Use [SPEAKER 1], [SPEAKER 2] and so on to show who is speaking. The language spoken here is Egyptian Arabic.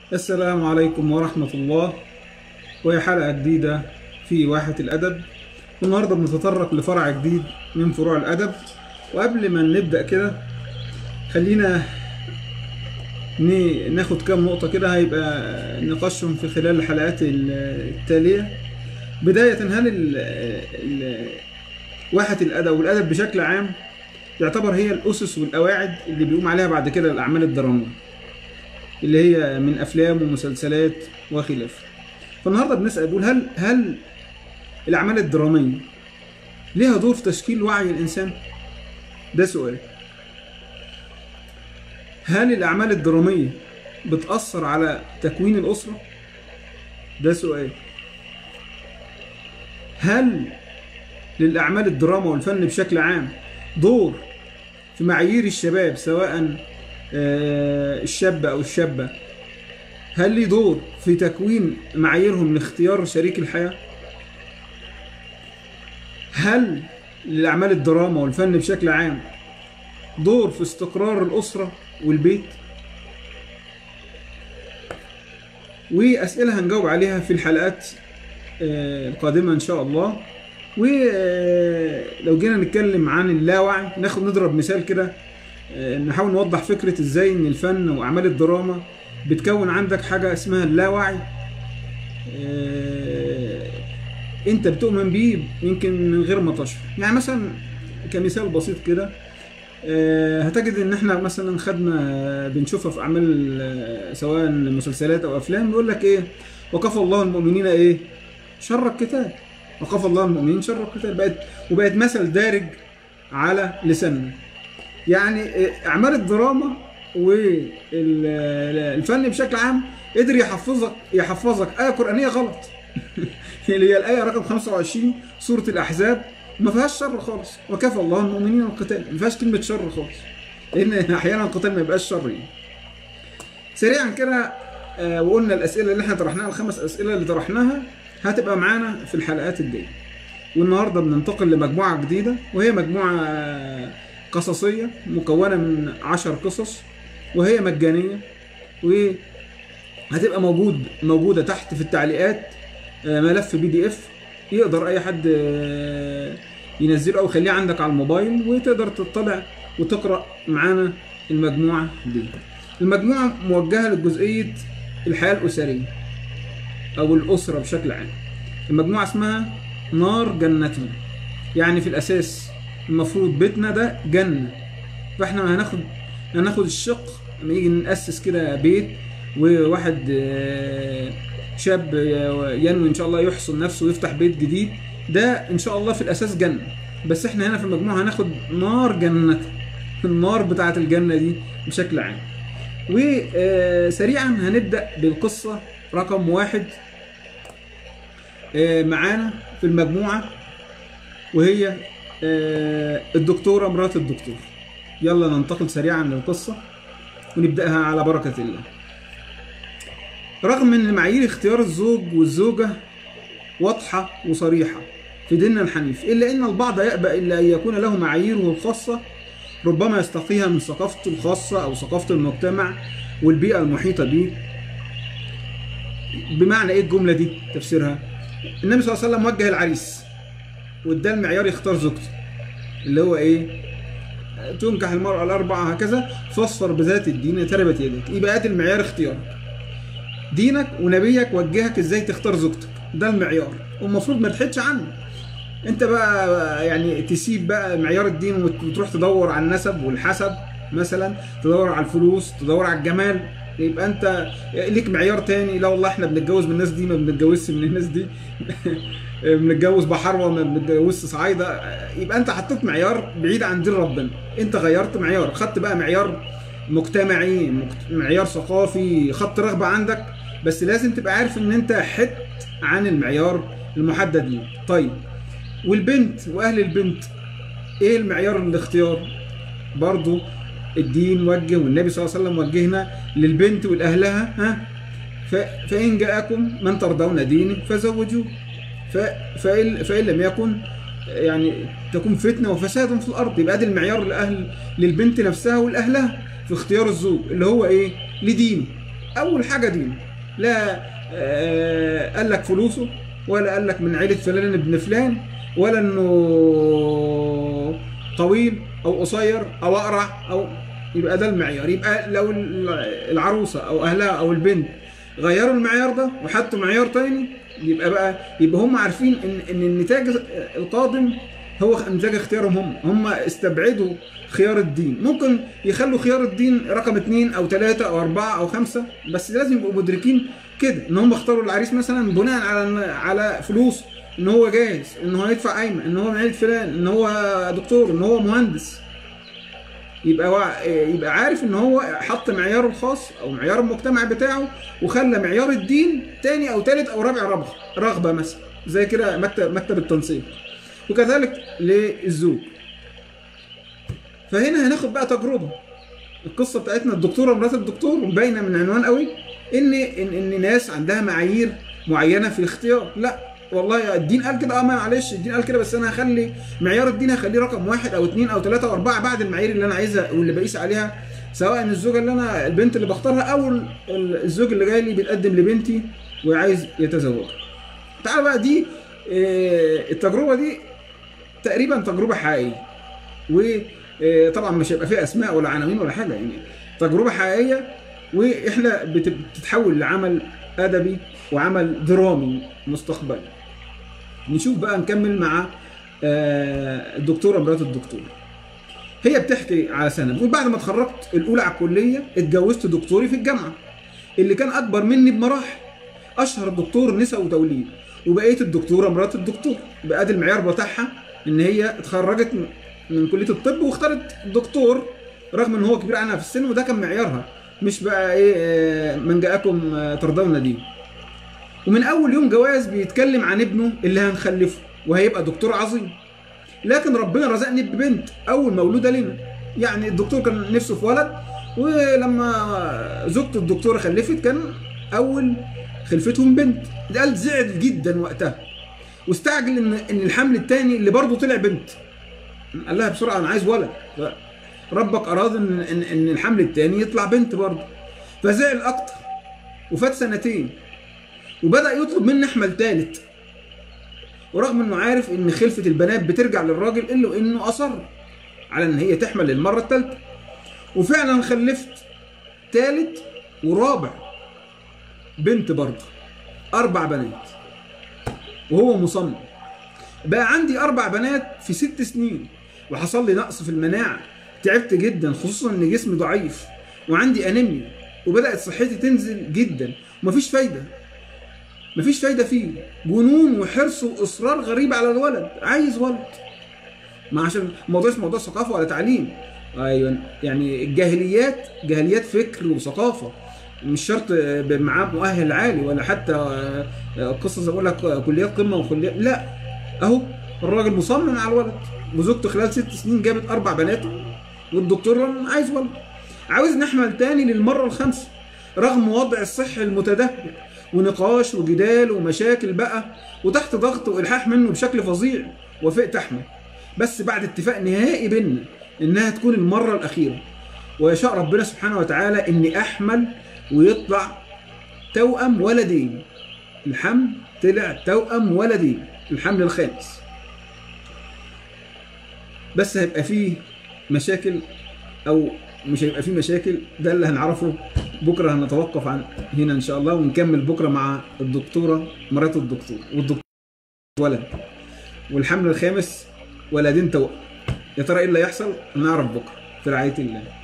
[SPEAKER 1] السلام عليكم ورحمة الله وهي حلقة جديدة في واحة الأدب والنهاردة بنتطرق لفرع جديد من فروع الأدب وقبل ما نبدأ كده خلينا ن- ناخد كام نقطة كده هيبقى نقاشهم في خلال الحلقات ال- التالية بداية هل ال ال واحة الأدب والأدب بشكل عام يعتبر هي الأسس والقواعد اللي بيقوم عليها بعد كده الأعمال الدرامية اللي هي من افلام ومسلسلات وخلافه فالنهارده بنسال نقول هل هل الاعمال الدراميه ليها دور في تشكيل وعي الانسان ده سؤال هل الاعمال الدراميه بتاثر على تكوين الاسره ده سؤال هل للاعمال الدراما والفن بشكل عام دور في معايير الشباب سواء آه، الشاب او الشابه هل ليه دور في تكوين معاييرهم لاختيار شريك الحياه هل للاعمال الدراما والفن بشكل عام دور في استقرار الاسره والبيت واسئله هنجاوب عليها في الحلقات آه، القادمه ان شاء الله ولو جينا نتكلم عن اللاوعي ناخد نضرب مثال كده آه، نحاول نوضح فكرة ازاي ان الفن واعمال الدراما بتكون عندك حاجة اسمها اللاوعي آه، انت بتؤمن بيه يمكن من غير ما تشعر يعني مثلا كمثال بسيط كده آه، هتجد ان احنا مثلا خدنا بنشوفها في اعمال آه، سواء مسلسلات او افلام يقول لك ايه وكفى الله المؤمنين ايه شر القتال وكفى الله المؤمنين شر القتال بقت وبقت مثل دارج على لساننا يعني اعمال الدراما والفن بشكل عام قدر يحفظك يحفظك ايه قرانيه غلط اللي هي الايه رقم 25 سوره الاحزاب ما فيهاش شر خالص وكفى الله المؤمنين القتال ما فيهاش كلمه شر خالص لان احيانا القتال ما يبقاش شر يعني. سريعا كده آه، وقلنا الاسئله اللي احنا طرحناها الخمس اسئله اللي طرحناها هتبقى معانا في الحلقات الجايه والنهارده بننتقل لمجموعه جديده وهي مجموعه آه، قصصيه مكونه من عشر قصص وهي مجانيه وهتبقى موجود موجوده تحت في التعليقات آه، ملف بي دي اف يقدر اي حد آه، ينزله او يخليه عندك على الموبايل وتقدر تطلع وتقرا معانا المجموعه دي المجموعه موجهه لجزئيه الحياه الاسريه او الاسره بشكل عام المجموعه اسمها نار جنتنا يعني في الاساس المفروض بيتنا ده جنه فاحنا هناخد هناخد الشق لما يجي ناسس كده بيت وواحد آه، شاب ينوي ان شاء الله يحصن نفسه ويفتح بيت جديد ده ان شاء الله في الاساس جنه بس احنا هنا في المجموعه هناخد نار جنتنا النار بتاعه الجنه دي بشكل عام وسريعا هنبدا بالقصه رقم واحد آه، معانا في المجموعه وهي آه، الدكتوره مرات الدكتور يلا ننتقل سريعا للقصه ونبداها على بركه الله رغم ان معايير اختيار الزوج والزوجه واضحه وصريحه في ديننا الحنيف الا ان البعض يأبى الا ان يكون له معاييره الخاصه ربما يستقيها من ثقافته الخاصه او ثقافه المجتمع والبيئه المحيطه به بمعنى ايه الجمله دي تفسيرها النبي صلى الله عليه وسلم وجه العريس واداه المعيار يختار زوجته اللي هو ايه تنكح المرأة الأربعة هكذا فاصفر بذات الدين تربت يدك يبقى ادي المعيار اختيارك دينك ونبيك وجهك ازاي تختار زوجتك ده المعيار والمفروض ما تحدش عنه انت بقى يعني تسيب بقى معيار الدين وت- وتروح تدور على النسب والحسب مثلا تدور على الفلوس تدور على الجمال يبقى انت ليك معيار تاني لا والله احنا بنتجوز من الناس دي ما بنتجوزش من الناس دي بنتجوز بحروه ما بنتجوزش صعايده يبقى انت حطيت معيار بعيد عن دين ربنا انت غيرت معيار خدت بقى معيار مجتمعي مجت- معيار ثقافي خط رغبه عندك بس لازم تبقى عارف ان انت حت عن المعيار المحدد ليك طيب والبنت واهل البنت ايه المعيار الاختيار برضو الدين وجه والنبي صلى الله عليه وسلم وجهنا للبنت ولاهلها ها ف- فان جاءكم من ترضون دينه فزوجوه ف- فإن, فإن لم يكن يعني تكون فتنة وفساد في الأرض يبقى ده المعيار لأهل للبنت نفسها ولأهلها في اختيار الزوج اللي هو إيه؟ لدينه اول حاجه دين لا آه قال لك فلوسه ولا قال لك من عيله فلان ابن فلان ولا انه طويل او قصير او اقرع او يبقى ده المعيار يبقى لو العروسه او اهلها او البنت غيروا المعيار ده وحطوا معيار تاني يبقى بقى يبقى هم عارفين ان ان النتاج القادم هو نتاج اختيارهم هم هم استبعدوا خيار الدين ممكن يخلوا خيار الدين رقم اثنين او ثلاثة او اربعة او خمسة بس لازم يبقوا مدركين كده ان هم اختاروا العريس مثلا بناء على على فلوس ان هو جاهز ان هو يدفع قايمه ان هو من عيله فلان ان هو دكتور ان هو مهندس يبقى هو يبقى عارف ان هو حط معياره الخاص او معيار المجتمع بتاعه وخلى معيار الدين تاني او تالت او رابع رغبه رغبه مثلا زي كده مكتب مكتب التنسيق وكذلك للزوج فهنا هناخد بقى تجربه القصه بتاعتنا الدكتوره مرات الدكتور باينه من عنوان قوي ان ان ان ناس عندها معايير معينه في الاختيار لا والله الدين قال كده اه معلش الدين قال كده بس انا هخلي معيار الدين هخليه رقم واحد او اثنين او ثلاثه او اربعه بعد المعايير اللي انا عايزها واللي بقيس عليها سواء الزوجه اللي انا البنت اللي بختارها او الزوج اللي جاي لي بيتقدم لبنتي وعايز يتزوجها. تعالى بقى دي التجربه دي تقريبا تجربه حقيقيه وطبعا مش هيبقى فيها اسماء ولا عناوين ولا حاجه يعني تجربه حقيقيه واحنا بتتحول لعمل ادبي وعمل درامي مستقبلي نشوف بقى نكمل مع الدكتوره مرات الدكتور هي بتحكي على سنه بتقول بعد ما اتخرجت الاولى على الكليه اتجوزت دكتوري في الجامعه اللي كان اكبر مني بمراحل اشهر دكتور نساء وتوليد وبقيت الدكتوره مرات الدكتور بقى المعيار بتاعها ان هي اتخرجت من كليه الطب واختارت دكتور رغم ان هو كبير عنها في السن وده كان معيارها مش بقى ايه من جاءكم ترضون دي ومن اول يوم جواز بيتكلم عن ابنه اللي هنخلفه وهيبقى دكتور عظيم لكن ربنا رزقني ببنت اول مولوده لنا يعني الدكتور كان نفسه في ولد ولما زوجته الدكتوره خلفت كان اول خلفتهم بنت ده قال زعل جدا وقتها واستعجل ان ان الحمل الثاني اللي برضه طلع بنت قال لها بسرعه انا عايز ولد ربك اراد ان ان, إن الحمل الثاني يطلع بنت برضه فزعل اكتر وفات سنتين وبدا يطلب مني احمل ثالث ورغم انه عارف ان خلفه البنات بترجع للراجل الا انه اصر على ان هي تحمل للمره الثالثه وفعلا خلفت ثالث ورابع بنت برضه اربع بنات وهو مصمم بقى عندي اربع بنات في ست سنين وحصل لي نقص في المناعه تعبت جدا خصوصا ان جسمي ضعيف وعندي انيميا وبدات صحتي تنزل جدا ومفيش فايده مفيش فايده فيه جنون وحرص واصرار غريب على الولد عايز ولد ما عشان الموضوع مش موضوع ثقافه ولا تعليم ايوه يعني الجاهليات جاهليات فكر وثقافه مش شرط معاه مؤهل عالي ولا حتى قصه زي بقول لك كليات قمه وكليات لا اهو الراجل مصمم على الولد وزوجته خلال ست سنين جابت اربع بنات والدكتور عايز ولد عاوز نحمل تاني للمره الخامسه رغم وضع الصحي المتدهور ونقاش وجدال ومشاكل بقى وتحت ضغط والحاح منه بشكل فظيع وافقت احمل بس بعد اتفاق نهائي بينا انها تكون المره الاخيره ويشاء ربنا سبحانه وتعالى اني احمل ويطلع توأم ولدين الحمل طلع توأم ولدين الحمل الخامس بس هيبقى فيه مشاكل او مش هيبقى فيه مشاكل ده اللي هنعرفه بكره هنتوقف عن هنا ان شاء الله ونكمل بكره مع الدكتوره مرات الدكتور والدكتور ولد والحمل الخامس ولدين توأم يا ترى ايه اللي هيحصل نعرف بكره في رعايه الله